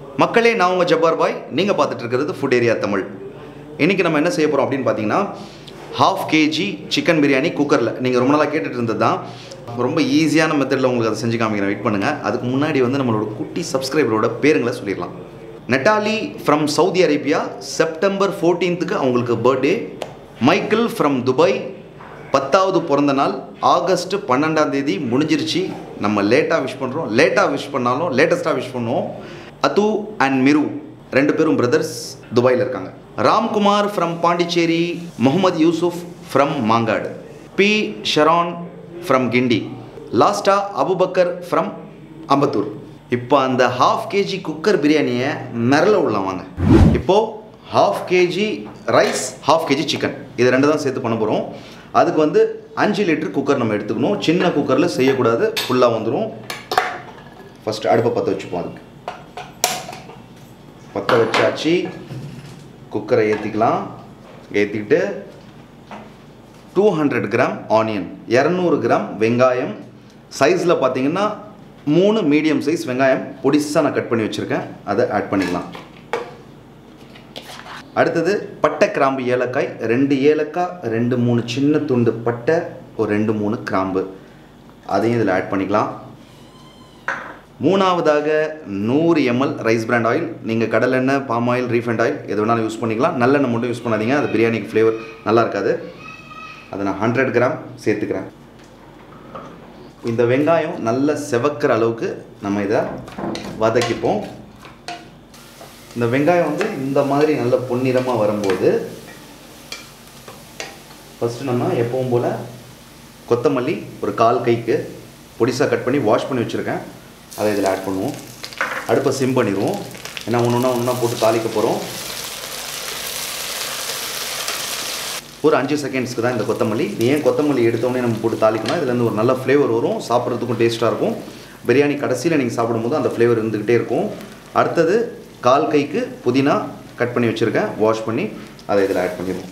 மக்களே நான் உங்கள் ஜப்பார் பாய் நீங்கள் பார்த்துட்டு இருக்கிறது ஃபுட் ஏரியா தமிழ் இன்றைக்கி நம்ம என்ன செய்ய போகிறோம் அப்படின்னு பார்த்தீங்கன்னா ஹாஃப் கேஜி சிக்கன் பிரியாணி குக்கரில் நீங்கள் ரொம்ப நாளாக கேட்டுட்டு இருந்தது தான் ரொம்ப ஈஸியான மெத்தடில் உங்களுக்கு அதை செஞ்சு காமிக்கிறேன் வெயிட் பண்ணுங்கள் அதுக்கு முன்னாடி வந்து நம்மளோட குட்டி சப்ஸ்கிரைபரோட பேருங்களை சொல்லிடலாம் Natalie from Saudi Arabia September ஃபோர்டீன்த்துக்கு அவங்களுக்கு பர்த்டே மைக்கேல் ஃப்ரம் துபாய் பத்தாவது பிறந்த நாள் ஆகஸ்ட் பன்னெண்டாம் தேதி முடிஞ்சிருச்சு நம்ம லேட்டாக விஷ் பண்ணுறோம் லேட்டாக விஷ் பண்ணாலும் லேட்டஸ்ட்டாக விஷ் பண்ணுவோம் அத்து அண்ட் மிரு ரெண்டு பேரும் பிரதர்ஸ் துபாயில் இருக்காங்க Ramkumar from Pondicherry Mohammed Yusuf from Mangadu B Sharon from Guindy லாஸ்டா அபுபக்கர் ஃப்ரம் அம்பத்தூர் இப்போ அந்த ஹாஃப் கேஜி குக்கர் பிரியாணியை மிரள உள்ளாம் வாங்க இப்போது half KG rice half KG chicken இது ரெண்டு தான் சேர்த்து பண்ண போகிறோம் அதுக்கு வந்து அஞ்சு லிட்டர் குக்கர் நம்ம எடுத்துக்கணும் சின்ன குக்கரில் செய்யக்கூடாது ஃபுல்லாக வந்துடும் ஃபஸ்ட்டு அடுப்பை பற்ற வச்சுப்போம் அதுக்கு பற்ற வச்சாச்சு குக்கரை ஏற்றிக்கலாம் ஏற்றிக்கிட்டு டூ ஹண்ட்ரட் கிராம் ஆனியன் இரநூறு கிராம் வெங்காயம் சைஸில் பார்த்தீங்கன்னா மூணு மீடியம் சைஸ் வெங்காயம் பொடிசாக நான் கட் பண்ணி வச்சுருக்கேன் அதை ஆட் பண்ணிக்கலாம் அடுத்தது பட்டை கிராம்பு ஏலக்காய் ரெண்டு ஏலக்காய் ரெண்டு மூணு சின்ன துண்டு பட்டை ஒரு ரெண்டு மூணு கிராம்பு அதையும் இதில் ஆட் பண்ணிக்கலாம் மூணாவதாக நூறு எம்எல் ரைஸ் பிராண்ட் ஆயில் நீங்கள் கடலெண்ணெய் பாம் ஆயில் ரீஃபண்ட் ஆயில் எது வேணாலும் யூஸ் பண்ணிக்கலாம் நல்லெண்ணெய் மட்டும் யூஸ் பண்ணாதீங்க அது பிரியாணிக்கு ஃப்ளேவர் நல்லா இருக்காது அதை நான் ஹண்ட்ரட் கிராம் சேர்த்துக்கிறேன் இந்த வெங்காயம் நல்ல செவக்கிற அளவுக்கு நம்ம இதை வதக்கிப்போம் இந்த வெங்காயம் வந்து இந்த மாதிரி நல்ல பொன்னிறமாக வரும்போது ஃபஸ்ட்டு நம்ம எப்பவும் போல் கொத்தமல்லி ஒரு கால் கைக்கு பொடிசாக கட் பண்ணி வாஷ் பண்ணி வச்சுருக்கேன் அதை இதில் ஆட் பண்ணுவோம் அடுப்பை சிம் பண்ணிடுவோம் ஏன்னா ஒன்று ஒன்றா ஒன்றா போட்டு தாளிக்க போகிறோம் ஒரு அஞ்சு செகண்ட்ஸ்க்கு தான் இந்த கொத்தமல்லி நீ ஏன் கொத்தமல்லி எடுத்தோடனே நம்ம போட்டு தாளிக்கணும் இதுலேருந்து ஒரு நல்ல ஃப்ளேவர் வரும் சாப்பிட்றதுக்கும் டேஸ்ட்டாக இருக்கும் பிரியாணி கடைசியில் நீங்கள் சாப்பிடும்போது அந்த ஃப்ளேவர் இருந்துக்கிட்டே இருக்கும் அடுத்தது கால் கைக்கு புதினா கட் பண்ணி வச்சுருக்கேன் வாஷ் பண்ணி அதை இதில் ஆட் பண்ணிடுவோம்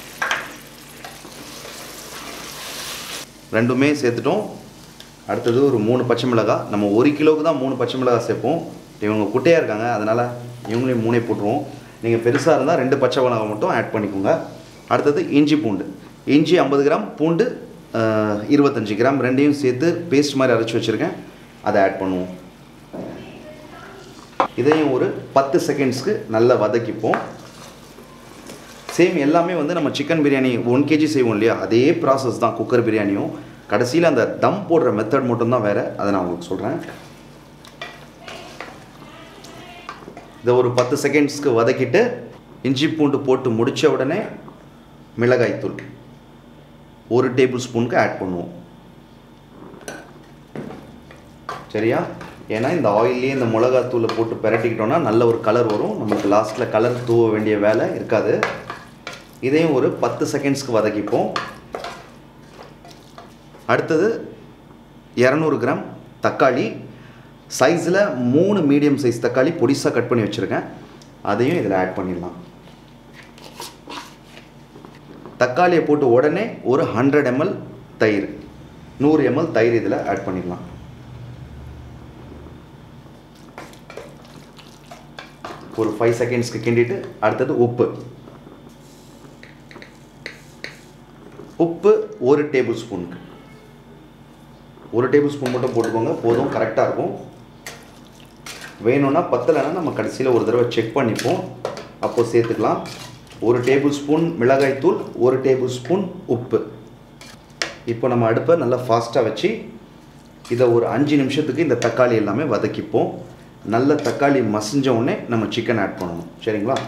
ரெண்டுமே சேர்த்துட்டோம் அடுத்தது ஒரு மூணு பச்சை மிளகாய் நம்ம ஒரு கிலோவுக்கு தான் மூணு பச்சை மிளகாய் சேர்ப்போம் இவங்க குட்டையாக இருக்காங்க அதனால் இவங்களையும் மூணே போட்டுருவோம் நீங்கள் பெருசாக இருந்தால் ரெண்டு பச்சை மிளகாய் மட்டும் ஆட் பண்ணிக்கோங்க அடுத்தது இஞ்சி பூண்டு இஞ்சி ஐம்பது கிராம் பூண்டு அஹ், இருபத்தஞ்சி கிராம் ரெண்டையும் சேர்த்து பேஸ்ட் மாதிரி அரைச்சி வச்சுருக்கேன் அதை ஆட் பண்ணுவோம் இதையும் ஒரு பத்து செகண்ட்ஸ்க்கு நல்லா வதக்கிப்போம் சேம் எல்லாமே வந்து நம்ம சிக்கன் பிரியாணி ஒன் கேஜி செய்வோம் இல்லையா அதே ப்ராசஸ் தான் குக்கர் பிரியாணியும் கடைசியில் அந்த தம் போடுற மெத்தட் மட்டும்தான் வேறு அதை நான் உங்களுக்கு சொல்கிறேன் இதை ஒரு பத்து செகண்ட்ஸ்க்கு வதக்கிட்டு இஞ்சி பூண்டு போட்டு முடித்த உடனே மிளகாய்த்தூள் ஒரு டேபிள் ஸ்பூனுக்கு ஆட் பண்ணுவோம் சரியா ஏன்னா இந்த ஆயிலே இந்த மிளகாத்தூளை போட்டு பிரட்டிக்கிட்டோம்னா நல்ல ஒரு கலர் வரும் நமக்கு லாஸ்ட்டில் கலர் தூவ வேண்டிய வேலை இருக்காது இதையும் ஒரு பத்து செகண்ட்ஸ்க்கு வதக்கிப்போம் அடுத்தது இரநூறு கிராம் தக்காளி சைஸில் மூணு மீடியம் சைஸ் தக்காளி பொடிசாக கட் பண்ணி வச்சுருக்கேன் அதையும் இதில் ஆட் பண்ணிடலாம் தக்காளியை போட்டு உடனே ஒரு ஹண்ட்ரட் எம்எல் தயிர் நூறு எம்எல் தயிர் இதில் ஆட் பண்ணிடலாம் ஒரு ஃபைவ் செகண்ட்ஸ்க்கு கிண்டிட்டு அடுத்தது உப்பு உப்பு ஒரு டேபிள் ஸ்பூனுக்கு ஒரு டேபிள் ஸ்பூன் மட்டும் போட்டுக்கோங்க போதும் கரெக்டாக இருக்கும் வேணும்னா பத்தலைன்னா நம்ம கடைசியில் ஒரு தடவை செக் பண்ணிப்போம் அப்போ சேர்த்துக்கலாம் ஒரு டேபிள் ஸ்பூன் மிளகாய்த்தூள் ஒரு டேபிள் ஸ்பூன் உப்பு இப்போ நம்ம அடுப்பை நல்லா ஃபாஸ்ட்டாக வச்சு இதை ஒரு அஞ்சு நிமிஷத்துக்கு இந்த தக்காளி எல்லாமே வதக்கிப்போம் நல்ல தக்காளி மசிஞ்ச உடனே நம்ம சிக்கன் ஆட் பண்ணணும் சரிங்களா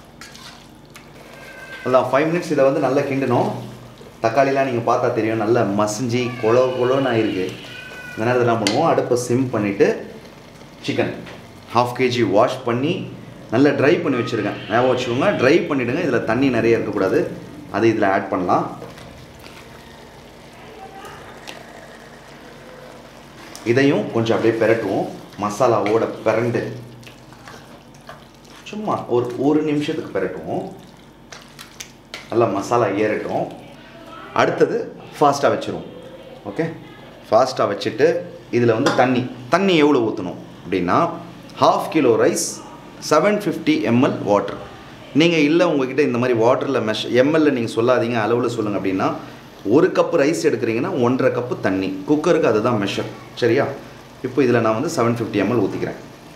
அதான் ஃபைவ் மினிட்ஸ் இதை வந்து நல்லா கிண்டணும் தக்காளிலாம் நீங்கள் பார்த்தா தெரியும் நல்லா மசிஞ்சு கொலோ கொலோன்னு ஆயிருக்கு இந்த நேரத்தில் என்ன பண்ணுவோம் அடுப்பை சிம் பண்ணிவிட்டு சிக்கன் ஹாஃப் கேஜி வாஷ் பண்ணி நல்லா ட்ரை பண்ணி வச்சுருக்கேன் ஞாபகம் வச்சுக்கோங்க ட்ரை பண்ணிவிடுங்க இதில் தண்ணி நிறைய இருக்கக்கூடாது அது இதில் ஆட் பண்ணலாம் இதையும் கொஞ்சம் அப்படியே பெரட்டுவோம் மசாலாவோட பிரண்டு சும்மா ஒரு ஒரு நிமிஷத்துக்கு பெரட்டுவோம் நல்லா மசாலா ஏறட்டும் அடுத்தது ஃபாஸ்ட்டாக வச்சிருவோம் ஓகே ஃபாஸ்ட்டாக வச்சுட்டு இதில் வந்து தண்ணி தண்ணி எவ்வளோ ஊற்றணும் அப்படின்னா half kilo rice seven fifty ML water நீங்கள் இல்லை உங்ககிட்ட இந்த மாதிரி வாட்டரில் மெஷ் எம்எல்ல நீங்கள் சொல்லாதீங்க அளவில் சொல்லுங்கள் அப்படின்னா ஒரு கப்பு ரைஸ் எடுக்கிறீங்கன்னா ஒன்றரை கப்பு தண்ணி குக்கருக்கு அதுதான் மெஷர் சரியா இப்போ இதில் நான் வந்து செவன் ஃபிஃப்டி எம்எல் ஊற்றிக்கிறேன்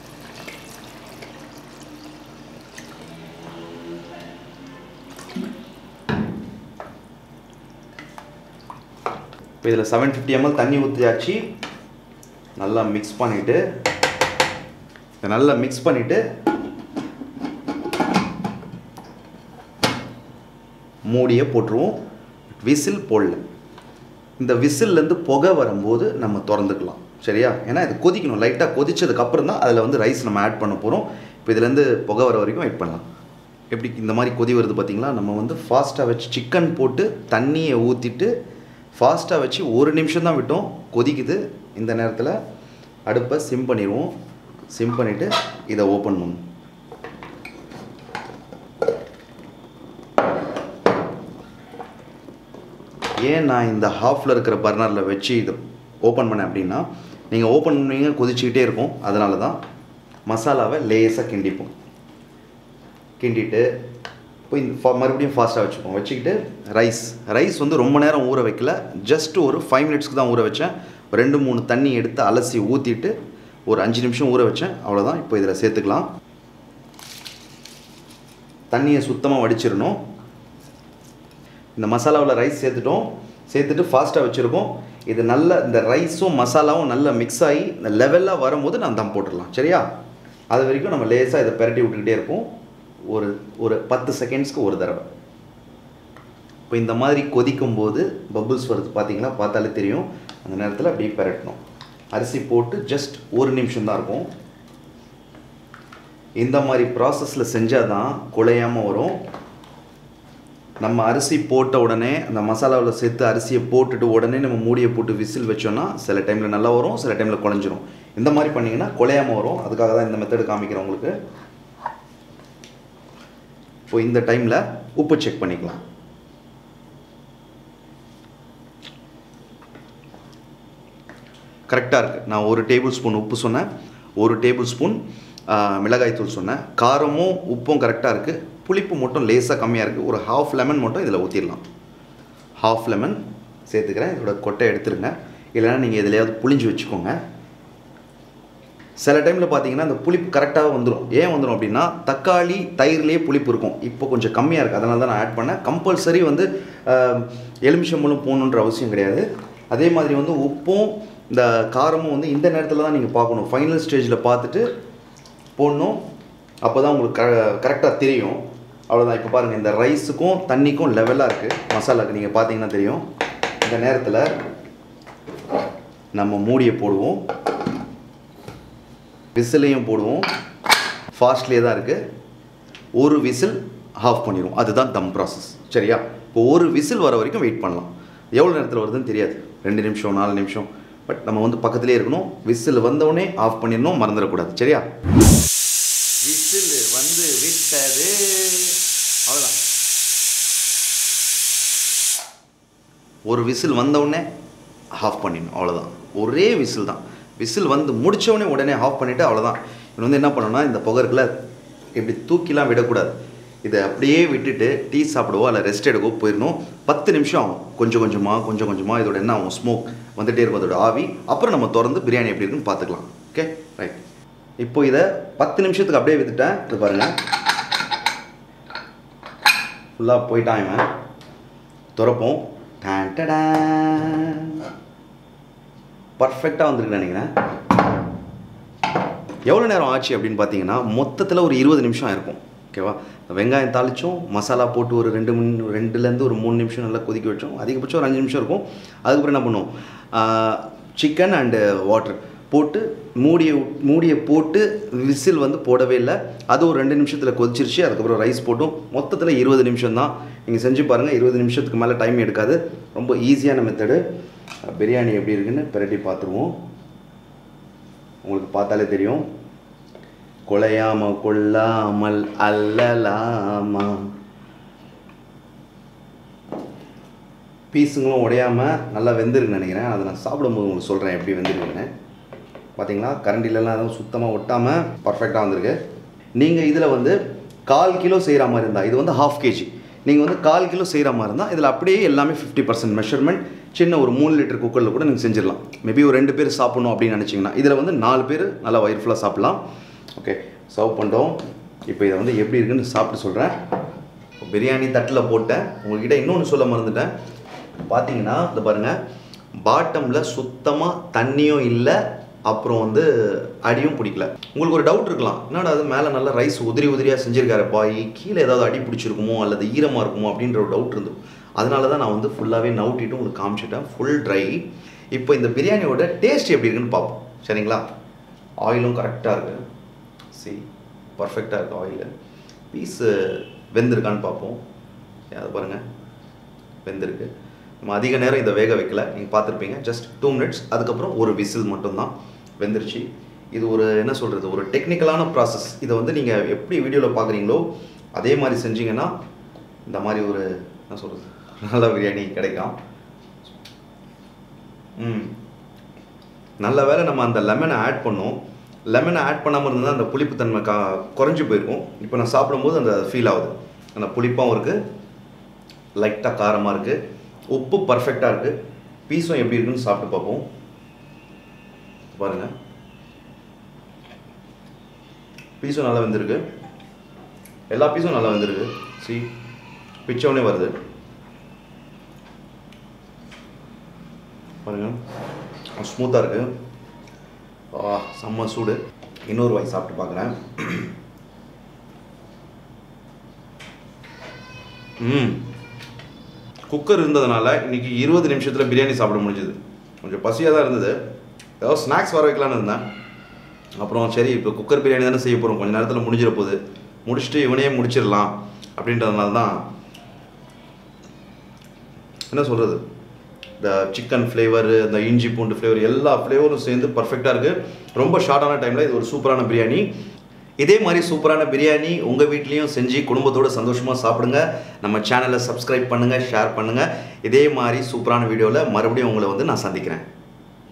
இப்போ இதில் செவன் ஃபிஃப்டி எம்எல் தண்ணி ஊற்றியாச்சு நல்லா மிக்ஸ் பண்ணிவிட்டு இதை நல்லா மிக்ஸ் பண்ணிவிட்டு மூடியை போட்டுருவோம் விசில் போடல இந்த விசில்லேருந்து புகை வரும்போது நம்ம திறந்துக்கலாம் சரியா ஏன்னா இது கொதிக்கணும் லைட்டாக கொதிச்சதுக்கப்புறம் தான் அதில் வந்து ரைஸ் நம்ம ஆட் பண்ண போகிறோம் இப்போ இதுலேருந்து புகை வர வரைக்கும் வெயிட் பண்ணலாம் எப்படி இந்த மாதிரி கொதி வருது பார்த்தீங்களா நம்ம வந்து ஃபாஸ்ட்டாக வச்சு சிக்கன் போட்டு தண்ணியை ஊற்றிட்டு ஃபாஸ்ட்டாக வச்சு ஒரு நிமிஷம் தான் விட்டோம் கொதிக்குது இந்த நேரத்தில் அடுப்பை சிம் பண்ணிடுவோம் சிம் பண்ணிவிட்டு இதை ஓப்பன் பண்ணும் ஏன் நான் இந்த ஹாஃபில் இருக்கிற பர்னரில் வச்சு இதை ஓப்பன் பண்ணேன் அப்படின்னா நீங்கள் ஓப்பன் பண்ணுவீங்க கொதிச்சுக்கிட்டே இருக்கும் அதனால தான் மசாலாவை லேசாக கிண்டிப்போம் கிண்டிட்டு இப்போ இந்த ஃபா- மறுபடியும் ஃபாஸ்ட்டாக வச்சுப்போம் வச்சுக்கிட்டு ரைஸ் ரைஸ் வந்து ரொம்ப நேரம் ஊற வைக்கல ஜஸ்ட் ஒரு ஃபைவ் மினிட்ஸ்க்கு தான் ஊற வச்சேன் ரெண்டு மூணு தண்ணி எடுத்து அலசி ஊற்றிட்டு ஒரு அஞ்சு நிமிஷம் ஊற வச்சேன் அவ்வளோதான் இப்போ இதில் சேர்த்துக்கலாம் தண்ணியை சுத்தமாக வடிச்சிடணும் இந்த மசாலாவில் ரைஸ் சேர்த்துட்டோம் சேர்த்துட்டு ஃபாஸ்ட்டாக வச்சுருக்கோம் இது நல்ல இந்த ரைஸும் மசாலாவும் நல்லா மிக்ஸ் ஆகி இந்த லெவலாக வரும்போது நான் தம் போட்டுடலாம் சரியா அது வரைக்கும் நம்ம லேசாக இதை பெரட்டி விட்டுக்கிட்டே இருப்போம் ஒரு ஒரு பத்து செகண்ட்ஸ்க்கு ஒரு தடவை இப்போ இந்த மாதிரி கொதிக்கும் போது பபுள்ஸ் வருது பார்த்தீங்களா பார்த்தாலே தெரியும் அந்த நேரத்தில் அப்படியே பெரட்டணும் அரிசி போட்டு ஜஸ்ட் ஒரு நிமிஷம் தான் இருக்கும் இந்த மாதிரி ப்ராசஸில் செஞ்சால் தான் குழையாமல் வரும் நம்ம அரிசி போட்ட உடனே அந்த மசாலாவில் சேர்த்து அரிசியை போட்டுட்டு உடனே நம்ம மூடியை போட்டு விசில் வச்சோன்னா சில டைமில் நல்லா வரும் சில டைமில் குழஞ்சிரும் இந்த மாதிரி பண்ணிங்கன்னா குழையாமல் வரும் அதுக்காக தான் இந்த மெத்தடு காமிக்கிறேன் உங்களுக்கு இப்போ இந்த டைமில் உப்பு செக் பண்ணிக்கலாம் கரெக்டாக இருக்குது நான் ஒரு டேபிள் ஸ்பூன் உப்பு சொன்னேன் ஒரு டேபிள் ஸ்பூன் மிளகாய்த்தூள் சொன்னேன் காரமும் உப்பும் கரெக்டாக இருக்குது புளிப்பு மட்டும் லேசாக கம்மியாக இருக்குது ஒரு ஹாஃப் லெமன் மட்டும் இதில் ஊற்றிடலாம் ஹாஃப் லெமன் சேர்த்துக்கிறேன் இதோட கொட்டை எடுத்துருங்க இல்லைன்னா நீங்கள் எதுலையாவது புளிஞ்சு வச்சுக்கோங்க சில டைமில் பார்த்தீங்கன்னா அந்த புளிப்பு கரெக்டாக வந்துடும் ஏன் வந்துடும் அப்படின்னா தக்காளி தயிர்லேயே புளிப்பு இருக்கும் இப்போ கொஞ்சம் கம்மியாக இருக்குது அதனால தான் நான் ஆட் பண்ணேன் கம்பல்சரி வந்து ஆஹ், எலுமிச்சம்பழம் போகணுன்ற அவசியம் கிடையாது அதே மாதிரி வந்து உப்பும் இந்த காரமும் வந்து இந்த நேரத்தில் தான் நீங்கள் பார்க்கணும் ஃபைனல் ஸ்டேஜில் பார்த்துட்டு போடணும் அப்போ தான் உங்களுக்கு க கரெக்டாக தெரியும் அவ்வளோதான் இப்போ பாருங்கள் இந்த ரைஸுக்கும் தண்ணிக்கும் லெவலாக இருக்குது மசாலாக்கு நீங்கள் பார்த்தீங்கன்னா தெரியும் இந்த நேரத்தில் நம்ம மூடியை போடுவோம் விசிலையும் போடுவோம் ஃபாஸ்ட்லேயே தான் இருக்குது ஒரு விசில் ஆஃப் பண்ணிடுவோம் அதுதான் தம் ப்ராசஸ் சரியா இப்போ ஒரு விசில் வர வரைக்கும் வெயிட் பண்ணலாம் எவ்வளோ நேரத்தில் வருதுன்னு தெரியாது ரெண்டு நிமிஷம் நாலு நிமிஷம் பட் நம்ம வந்து பக்கத்துலேயே இருக்கணும் விசில் வந்தவுடனே ஆஃப் பண்ணிடணும் மறந்துடக்கூடாது சரியா விசில் வந்து விட்டது அவ்வளோதான் ஒரு விசில் வந்தவுடனே ஆஃப் பண்ணிடணும் அவ்வளோதான் ஒரே விசில் தான் விசில் வந்து முடிச்ச உடனே ஆஃப் பண்ணிவிட்டு அவ்வளோதான் இவன் வந்து என்ன பண்ணணும்னா இந்த புகருக்குள்ள இப்படி தூக்கிலாம் விடக்கூடாது இதை அப்படியே விட்டுட்டு டீ சாப்பிடவோ இல்லை ரெஸ்ட் எடுக்கவோ போயிடணும் பத்து நிமிஷம் ஆகும் கொஞ்சம் கொஞ்சமாக கொஞ்சம் கொஞ்சமாக இதோட என்ன ஆகும் ஸ்மோக் வந்துட்டே இருக்கும் அதோட ஆவி அப்புறம் நம்ம திறந்து பிரியாணி எப்படி இருக்குன்னு பார்த்துக்கலாம் ஓகே ரைட் இப்போ இதை பத்து நிமிஷத்துக்கு அப்படியே விட்டுட்டேன் இது பாருங்கள் ஃபுல்லாக போயிட்டான் இவன் திறப்போம் டான் டடான் பர்ஃபெக்டாக வந்திருக்கு நினைக்கிறேன் எவ்வளோ நேரம் ஆச்சு அப்படின்னு பார்த்தீங்கன்னா மொத்தத்தில் ஒரு இருபது நிமிஷம் ஆயிருக்கும் ஓகேவா வெங்காயம் தாளித்தோம் மசாலா போட்டு ஒரு ரெண்டு மணி ரெண்டுலேருந்து ஒரு மூணு நிமிஷம் நல்லா கொதிக்க வச்சோம் அதிகபட்சம் ஒரு அஞ்சு நிமிஷம் இருக்கும் அதுக்கப்புறம் என்ன பண்ணுவோம் சிக்கன் அண்டு வாட்டர் போட்டு மூடியை விட்- மூடியை போட்டு விசில் வந்து போடவே இல்லை அது ஒரு ரெண்டு நிமிஷத்தில் கொதிச்சிருச்சு அதுக்கப்புறம் ரைஸ் போட்டும் மொத்தத்தில் இருபது நிமிஷம் தான் நீங்கள் செஞ்சு பாருங்கள் இருபது நிமிஷத்துக்கு மேலே டைம் எடுக்காது ரொம்ப ஈஸியான மெத்தடு பிரியாணி எப்படி இருக்குன்னு பிரட்டி பார்த்துருவோம் உங்களுக்கு பார்த்தாலே தெரியும் கொலையாம கொள்ளாமல் அல்லலாமா பீஸுங்களும் உடையாம நல்லா வெந்திருக்குன்னு நினைக்கிறேன் அதை நான் சாப்பிடும்போது உங்களுக்கு சொல்கிறேன் எப்படி வெந்திருக்குன்னு பார்த்தீங்களா கரண்டிலலாம் எதுவும் சுத்தமாக ஒட்டாமல் பர்ஃபெக்டாக வந்திருக்கு நீங்கள் இதில் வந்து கால் கிலோ செய்கிற மாதிரி இருந்தால் இது வந்து ஹாஃப் கேஜி நீங்கள் வந்து கால் கிலோ செய்கிற மாதிரி இருந்தால் இதில் அப்படியே எல்லாமே ஃபிஃப்டி பர்சன்ட் மெஷர்மெண்ட் சின்ன ஒரு மூணு லிட்டர் குக்கரில் கூட நீங்கள் செஞ்சிடலாம் மேபி ஒரு ரெண்டு பேர் சாப்பிடணும் அப்படின்னு நினச்சிங்கன்னா இதில் வந்து நாலு பேர் நல்லா வயிறு ஃபுல்லாக சாப்பிட்லாம் ஓகே சர்வ் பண்ணிட்டோம் இப்போ இதை வந்து எப்படி இருக்குன்னு சாப்பிட்டு சொல்கிறேன் பிரியாணி தட்டில் போட்டேன் உங்கள்கிட்ட இன்னொன்று சொல்ல மறந்துட்டேன் பார்த்தீங்கன்னா இந்த பாருங்கள் பாட்டமில் சுத்தமாக தண்ணியும் இல்லை அப்புறம் வந்து அடியும் பிடிக்கல உங்களுக்கு ஒரு டவுட் இருக்கலாம் என்னடா அது மேலே நல்லா ரைஸ் உதிரி உதிரியாக செஞ்சிருக்காரு பாய் கீழே ஏதாவது அடி பிடிச்சிருக்குமோ அல்லது ஈரமாக இருக்குமோ அப்படின்ற ஒரு டவுட் இருந்தது அதனால தான் நான் வந்து ஃபுல்லாகவே நவுட்டிட்டு உங்களுக்கு காமிச்சிட்டேன் ஃபுல் ட்ரை இப்போ இந்த பிரியாணியோட டேஸ்ட் எப்படி இருக்குன்னு பார்ப்போம் சரிங்களா ஆயிலும் கரெக்டாக இருக்குது சி பர்ஃபெக்டாக இருக்குது ஆயில் பீஸு வெந்திருக்கான்னு பார்ப்போம் அது பாருங்கள் வெந்திருக்கு நம்ம அதிக நேரம் இதை வேக வைக்கல நீங்கள் பார்த்துருப்பீங்க ஜஸ்ட் டூ மினிட்ஸ் அதுக்கப்புறம் ஒரு விசில் மட்டும்தான் வெந்துருச்சு இது ஒரு என்ன சொல்கிறது ஒரு டெக்னிக்கலான ப்ராசஸ் இதை வந்து நீங்கள் எப்படி வீடியோவில் பார்க்குறீங்களோ அதே மாதிரி செஞ்சீங்கன்னா இந்த மாதிரி ஒரு என்ன சொல்கிறது நல்ல பிரியாணி கிடைக்கும் ம் நல்ல வேளை நம்ம அந்த லெமனை ஆட் பண்ணோம் லெமனை ஆட் பண்ணாமல் இருந்தால் அந்த புளிப்புத்தன்மை கா குறைஞ்சி போயிருக்கும் இப்போ நான் சாப்பிடும்போது அந்த ஃபீல் ஆகுது அந்த புளிப்பாகவும் இருக்குது லைட்டாக காரமாக இருக்குது உப்பு பர்ஃபெக்டாக இருக்குது பீஸும் எப்படி இருக்குன்னு சாப்பிட்டு பார்ப்போம் பாருங்கள் பீஸும் நல்லா வெந்திருக்கு எல்லா பீஸும் நல்லா வெந்திருக்கு சி பிச்சவனே வருது பாருங்க ஸ்மூத்தாக இருக்குது ஆ செம்ம சூடு இன்னொரு வாய் சாப்பிட்டு பார்க்குறேன் ம் குக்கர் இருந்ததுனால இன்னைக்கு இருபது நிமிஷத்தில் பிரியாணி சாப்பிட முடிஞ்சது கொஞ்சம் பசியாக தான் இருந்தது ஏதாவது ஸ்நாக்ஸ் வர வைக்கலான்னு இருந்தேன் அப்புறம் சரி இப்போ குக்கர் பிரியாணி தானே செய்ய போகிறோம் கொஞ்ச நேரத்தில் முடிஞ்சிட போகுது முடிச்சுட்டு இவனையே முடிச்சிடலாம் அப்படின்றதுனால தான் என்ன சொல்கிறது இந்த சிக்கன் ஃப்ளேவர் இந்த இஞ்சி பூண்டு ஃப்ளேவர் எல்லா ஃப்ளேவரும் சேர்ந்து பர்ஃபெக்டாக இருக்குது ரொம்ப ஷார்ட்டான டைமில் இது ஒரு சூப்பரான பிரியாணி இதே மாதிரி சூப்பரான பிரியாணி உங்கள் வீட்லேயும் செஞ்சு குடும்பத்தோட சந்தோஷமாக சாப்பிடுங்க நம்ம சேனலை சப்ஸ்கிரைப் பண்ணுங்கள் ஷேர் பண்ணுங்கள் இதே மாதிரி சூப்பரான வீடியோவில் மறுபடியும் உங்களை வந்து நான் சந்திக்கிறேன்